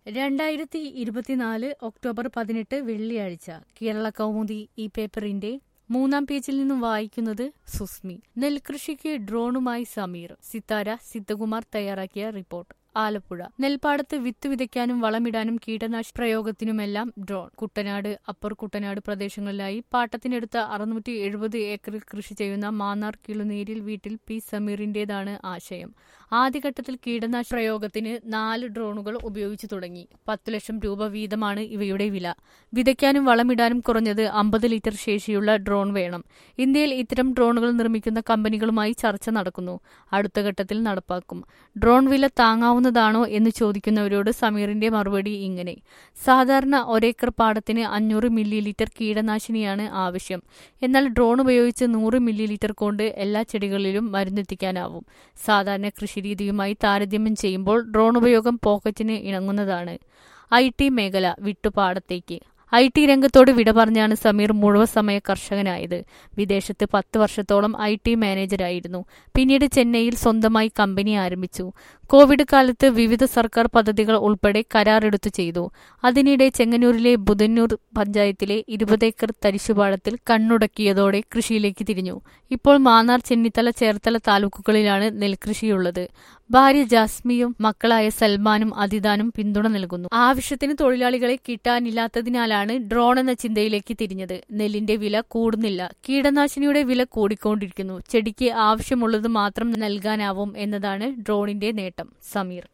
രണ്ടായിരത്തി ഇരുപത്തിനാല് ഒക്ടോബർ പതിനെട്ട് വെള്ളിയാഴ്ച കേരള കൗമുദി ഈ പേപ്പറിന്റെ മൂന്നാം പേജിൽ നിന്നും വായിക്കുന്നത് സുസ്മി നെൽകൃഷിക്ക് ഡ്രോണുമായി സമീർ സിത്താര സിദ്ധകുമാർ തയ്യാറാക്കിയ റിപ്പോർട്ട് ആലപ്പുഴ നെൽപ്പാടത്ത് വിത്ത് വിതയ്ക്കാനും വളമിടാനും കീടനാശ പ്രയോഗത്തിനുമെല്ലാം ഡ്രോൺ കുട്ടനാട് അപ്പർ കുട്ടനാട് പ്രദേശങ്ങളിലായി പാട്ടത്തിനെടുത്ത അറുന്നൂറ്റി എഴുപത് ഏക്കറിൽ കൃഷി ചെയ്യുന്ന മാന്നാർ കിളുനീരിൽ വീട്ടിൽ പി സമീറിന്റേതാണ് ആശയം ആദ്യഘട്ടത്തിൽ കീടനാശ പ്രയോഗത്തിന് നാല് ഡ്രോണുകൾ ഉപയോഗിച്ചു തുടങ്ങി പത്തു ലക്ഷം രൂപ വീതമാണ് ഇവയുടെ വില വിതയ്ക്കാനും വളമിടാനും കുറഞ്ഞത് അമ്പത് ലിറ്റർ ശേഷിയുള്ള ഡ്രോൺ വേണം ഇന്ത്യയിൽ ഇത്തരം ഡ്രോണുകൾ നിർമ്മിക്കുന്ന കമ്പനികളുമായി ചർച്ച നടക്കുന്നു അടുത്ത ഘട്ടത്തിൽ നടപ്പാക്കും ഡ്രോൺ വില താങ്ങാവുന്നതാണോ എന്ന് ചോദിക്കുന്നവരോട് സമീറിന്റെ മറുപടി ഇങ്ങനെ സാധാരണ ഒരേക്കർ പാടത്തിന് അഞ്ഞൂറ് മില്ലി ലിറ്റർ കീടനാശിനിയാണ് ആവശ്യം എന്നാൽ ഡ്രോൺ ഉപയോഗിച്ച് നൂറ് മില്ലി ലിറ്റർ കൊണ്ട് എല്ലാ ചെടികളിലും മരുന്നെത്തിക്കാനാവും സാധാരണ കൃഷിരീതിയുമായി താരതമ്യം ചെയ്യുമ്പോൾ ഡ്രോൺ ഉപയോഗം പോക്കറ്റിന് ഇണങ്ങുന്നതാണ് ഐ ടി മേഖല വിട്ടുപാടത്തേക്ക് ഐ ടി രംഗത്തോട് വിട പറഞ്ഞാണ് സമീർ മുഴുവൻ സമയ കർഷകനായത് വിദേശത്ത് പത്ത് വർഷത്തോളം ഐ ടി മാനേജരായിരുന്നു പിന്നീട് ചെന്നൈയിൽ സ്വന്തമായി കമ്പനി ആരംഭിച്ചു കോവിഡ് കാലത്ത് വിവിധ സർക്കാർ പദ്ധതികൾ ഉൾപ്പെടെ കരാറെടുത്തു ചെയ്തു അതിനിടെ ചെങ്ങന്നൂരിലെ ബുധന്നൂർ പഞ്ചായത്തിലെ ഇരുപതേക്കർ തരിശുപാടത്തിൽ കണ്ണുടക്കിയതോടെ കൃഷിയിലേക്ക് തിരിഞ്ഞു ഇപ്പോൾ മാന്നാർ ചെന്നിത്തല ചേർത്തല താലൂക്കുകളിലാണ് നെൽകൃഷിയുള്ളത് ഭാര്യ ജാസ്മിയും മക്കളായ സൽമാനും അതിദാനും പിന്തുണ നൽകുന്നു ആവശ്യത്തിന് തൊഴിലാളികളെ കിട്ടാനില്ലാത്തതിനാലാണ് ഡ്രോൺ എന്ന ചിന്തയിലേക്ക് തിരിഞ്ഞത് നെല്ലിന്റെ വില കൂടുന്നില്ല കീടനാശിനിയുടെ വില കൂടിക്കൊണ്ടിരിക്കുന്നു ചെടിക്ക് ആവശ്യമുള്ളത് മാത്രം നൽകാനാവും എന്നതാണ് ഡ്രോണിന്റെ നേട്ടം സമീർ